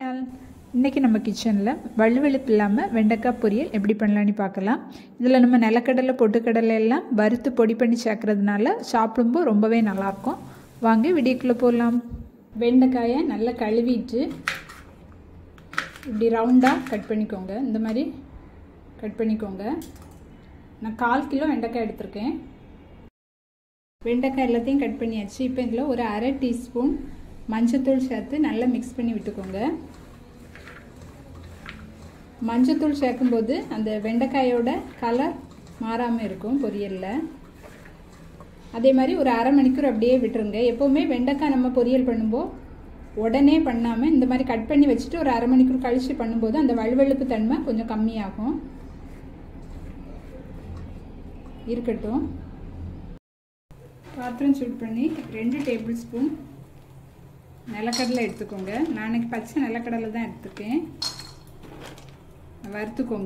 இன்றைக்கி நம்ம கிச்சனில் வழுவழுப்பு இல்லாமல் வெண்டைக்காய் பொரியல் எப்படி பண்ணலான்னு பார்க்கலாம் இதில் நம்ம நிலக்கடலை பொட்டுக்கடலை எல்லாம் வறுத்து பொடி பண்ணி சேர்க்குறதுனால சாப்பிடும்போது ரொம்பவே நல்லாயிருக்கும் வாங்க வீடியோக்குள்ளே போகலாம் வெண்டைக்காயை நல்லா கழுவிட்டு இப்படி ரவுண்டாக கட் பண்ணிக்கோங்க இந்த மாதிரி கட் பண்ணிக்கோங்க நான் கால் கிலோ வெண்டைக்காய் எடுத்திருக்கேன் வெண்டைக்காய் எல்லாத்தையும் கட் பண்ணியாச்சு இப்போ இதில் ஒரு அரை டீஸ்பூன் மஞ்சத்தூள் சேர்த்து நல்லா மிக்ஸ் பண்ணி விட்டுக்கோங்க மஞ்சத்தூள் சேர்க்கும்போது அந்த வெண்டைக்காயோட கலர் மாறாமல் இருக்கும் பொரியலில் அதே மாதிரி ஒரு அரை மணிக்கூர் அப்படியே விட்டுருங்க எப்போவுமே வெண்டைக்காய் நம்ம பொரியல் பண்ணும்போது உடனே பண்ணாமல் இந்த மாதிரி கட் பண்ணி வச்சுட்டு ஒரு அரை மணிக்கூர் கழித்து பண்ணும்போது அந்த வழுவழுப்பு தன்மை கொஞ்சம் கம்மியாகும் இருக்கட்டும் பாத்திரம் சூட் பண்ணி ரெண்டு டேபிள் ஸ்பூன் நிலக்கடலை எடுத்துக்கோங்க நான் இன்னைக்கு பச்சை நிலக்கடலை தான் எடுத்துருக்கேன் வறுத்துக்கோங்க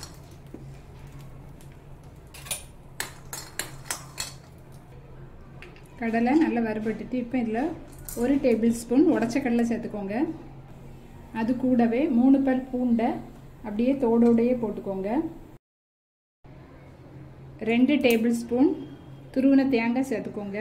கடலை நல்லா வறுபட்டுட்டு இப்போ இதில் ஒரு டேபிள் ஸ்பூன் உடச்ச கடலை சேர்த்துக்கோங்க அது கூடவே மூணு பல் பூண்டை அப்படியே தோடோடையே போட்டுக்கோங்க ரெண்டு டேபிள் ஸ்பூன் துருவின தேங்காய் சேர்த்துக்கோங்க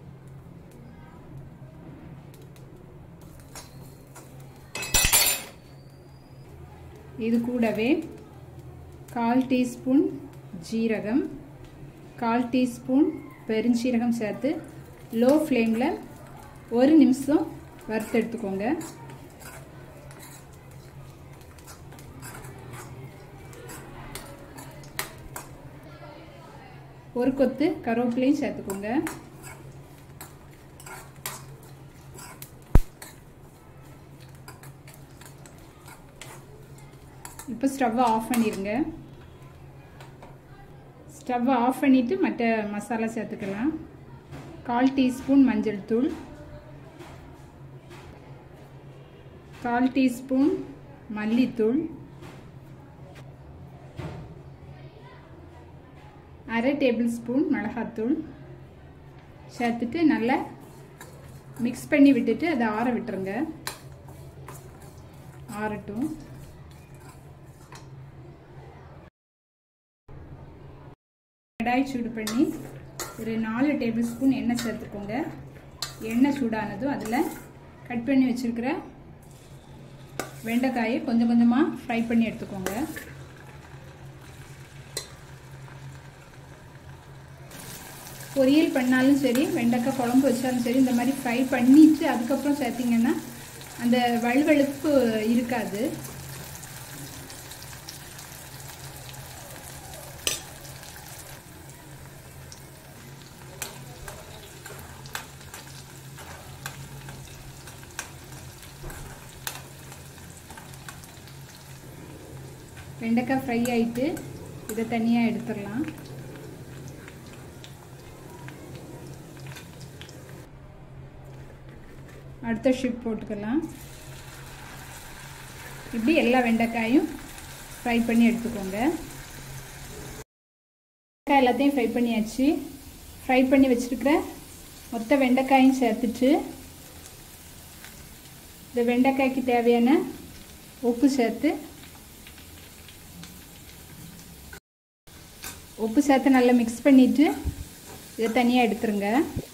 இது கூடவே கால் டீஸ்பூன் ஜீரகம் கால் டீஸ்பூன் பெருஞ்சீரகம் சேர்த்து லோ ஃப்ளேமில் ஒரு நிமிஷம் வறுத்து எடுத்துக்கோங்க ஒரு கொத்து கருவேப்பிலையும் சேர்த்துக்கோங்க இப்போ ஸ்டவ்வை ஆஃப் பண்ணிடுங்க ஸ்டவ்வை ஆஃப் பண்ணிவிட்டு மற்ற மசாலா சேர்த்துக்கலாம் கால் டீஸ்பூன் மஞ்சள் தூள் கால் டீஸ்பூன் மல்லித்தூள் அரை டேபிள் ஸ்பூன் மிளகாத்தூள் சேர்த்துட்டு நல்லா மிக்ஸ் பண்ணி விட்டுட்டு அதை ஆற விட்டுருங்க ஆறட்டும் கடாய் சூடு பண்ணி ஒரு நாலு டேபிள் ஸ்பூன் எண்ணெய் சேர்த்துக்கோங்க எண்ணெய் சூடானதும் அதில் கட் பண்ணி வச்சுருக்கிற வெண்டைக்காயை கொஞ்சம் கொஞ்சமாக ஃப்ரை பண்ணி எடுத்துக்கோங்க பொரியல் பண்ணாலும் சரி வெண்டைக்காய் குழம்பு வச்சாலும் சரி இந்த மாதிரி ஃப்ரை பண்ணிட்டு அதுக்கப்புறம் சேர்த்திங்கன்னா அந்த வழுவழுப்பு இருக்காது வெண்டைக்காய் ஃப்ரை ஆகிட்டு இதை தனியாக எடுத்துடலாம் அடுத்த ஷிப் போட்டுக்கலாம் இப்படி எல்லா வெண்டைக்காயும் ஃப்ரை பண்ணி எடுத்துக்கோங்க வெண்டைக்காய் எல்லாத்தையும் ஃப்ரை பண்ணியாச்சு ஃப்ரை பண்ணி வச்சுருக்கிற மொத்த வெண்டைக்காயும் சேர்த்துட்டு இந்த வெண்டைக்காய்க்கு தேவையான உப்பு சேர்த்து உப்பு சேர்த்து நல்லா மிக்ஸ் பண்ணிவிட்டு இதை தனியாக எடுத்துருங்க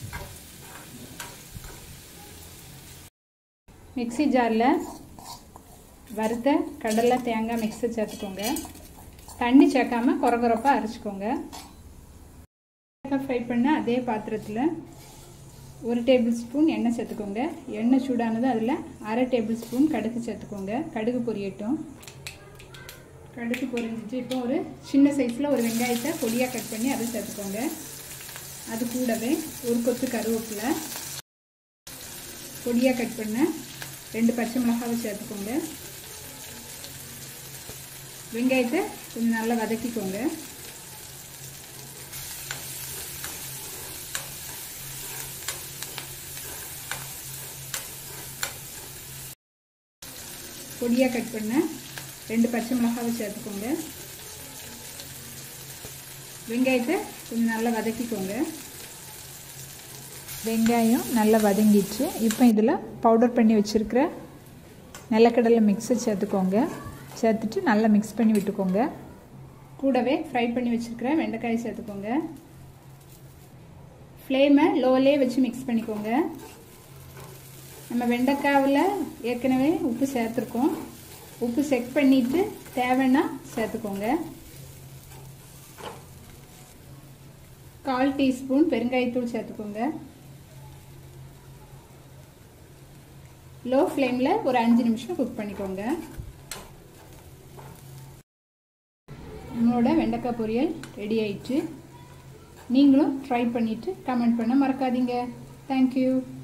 மிக்சி ஜாரில் வறுத்த கடலை தேங்காய் மிக்ஸை சேர்த்துக்கோங்க தண்ணி சேர்க்காம குறகுறப்பாக அரைச்சிக்கோங்க ஃப்ரை பண்ண அதே பாத்திரத்தில் ஒரு டேபிள் ஸ்பூன் எண்ணெய் சேர்த்துக்கோங்க எண்ணெய் சூடானது அதில் அரை டேபிள் ஸ்பூன் கடுகு சேர்த்துக்கோங்க கடுகு பொரியட்டும் கடுகு பொரிஞ்சிட்டு இப்போ ஒரு சின்ன சைஸில் ஒரு வெங்காயத்தை பொடியாக கட் பண்ணி அதை சேர்த்துக்கோங்க அது கூடவே ஒரு கொத்து கருவேப்பிலை பொடியாக கட் பண்ண ரெண்டு பச்சை மிளகாவை சேர்த்துக்கோங்க வெங்காயத்தை கொஞ்சம் நல்லா வதக்கிக்கோங்க பொடியாக கட் பண்ண ரெண்டு பச்சை மிளகாவை சேர்த்துக்கோங்க வெங்காயத்தை கொஞ்சம் நல்லா வதக்கிக்கோங்க வெங்காயம் நல்லா வதங்கிடுச்சு இப்போ இதில் பவுடர் பண்ணி வச்சுருக்கிற நிலக்கடலை மிக்ஸை சேர்த்துக்கோங்க சேர்த்துட்டு நல்லா மிக்ஸ் பண்ணி விட்டுக்கோங்க கூடவே ஃப்ரை பண்ணி வச்சுருக்கிற வெண்டைக்காய் சேர்த்துக்கோங்க ஃப்ளேமை லோலே வச்சு மிக்ஸ் பண்ணிக்கோங்க நம்ம வெண்டைக்காவில் ஏற்கனவே உப்பு சேர்த்துருக்கோம் உப்பு செக் பண்ணிவிட்டு தேவைன்னா சேர்த்துக்கோங்க கால் டீஸ்பூன் பெருங்காயத்தூள் சேர்த்துக்கோங்க லோ ஃப்ளேமில் ஒரு அஞ்சு நிமிஷம் குக் பண்ணிக்கோங்க நம்மளோட வெண்டைக்காய் பொரியல் ரெடி ஆயிடுச்சு நீங்களும் ட்ரை பண்ணிவிட்டு கமெண்ட் பண்ண மறக்காதீங்க தேங்க்யூ